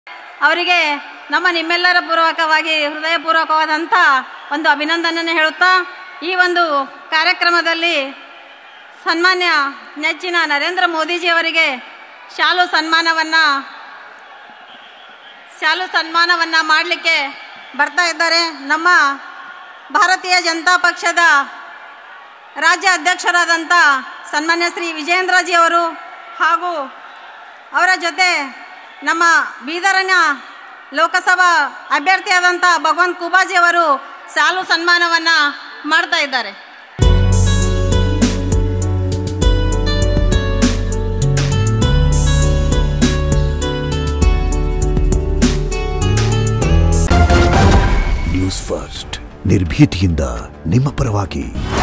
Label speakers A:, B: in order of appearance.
A: ಅವರಿಗೆ ನಮ್ಮ ನಿಮ್ಮೆಲ್ಲರ ಪೂರ್ವಕವಾಗಿ ಹೃದಯಪೂರ್ವಕವಾದಂಥ ಒಂದು ಅಭಿನಂದನೆಯನ್ನು ಹೇಳುತ್ತಾ ಈ ಒಂದು ಕಾರ್ಯಕ್ರಮದಲ್ಲಿ ಸನ್ಮಾನ್ಯ ನೆಚ್ಚಿನ ನರೇಂದ್ರ ಮೋದಿಜಿಯವರಿಗೆ ಶಾಲು ಸನ್ಮಾನವನ್ನು ಶಾಲು ಸನ್ಮಾನವನ್ನು ಮಾಡಲಿಕ್ಕೆ ಬರ್ತಾ ಇದ್ದಾರೆ ನಮ್ಮ ಭಾರತೀಯ ಜನತಾ ಪಕ್ಷದ ರಾಜ್ಯ ಅಧ್ಯಕ್ಷರಾದಂಥ ಸನ್ಮಾನ್ಯ ಶ್ರೀ ವಿಜೇಂದ್ರಜಿಯವರು ಹಾಗೂ ಅವರ ಜೊತೆ ನಮ್ಮ ಬೀದರನ ಲೋಕಸಭಾ ಅಭ್ಯರ್ಥಿಯಾದಂಥ ಭಗವಂತ್ ಕುಬಾಜಿಯವರು ಸಾಲು ಸನ್ಮಾನವನ್ನು ಮಾಡ್ತಾ ಇದ್ದಾರೆ
B: ನ್ಯೂಸ್ ಫಸ್ಟ್ ನಿರ್ಭೀತಿಯಿಂದ ನಿಮ್ಮ ಪರವಾಗಿ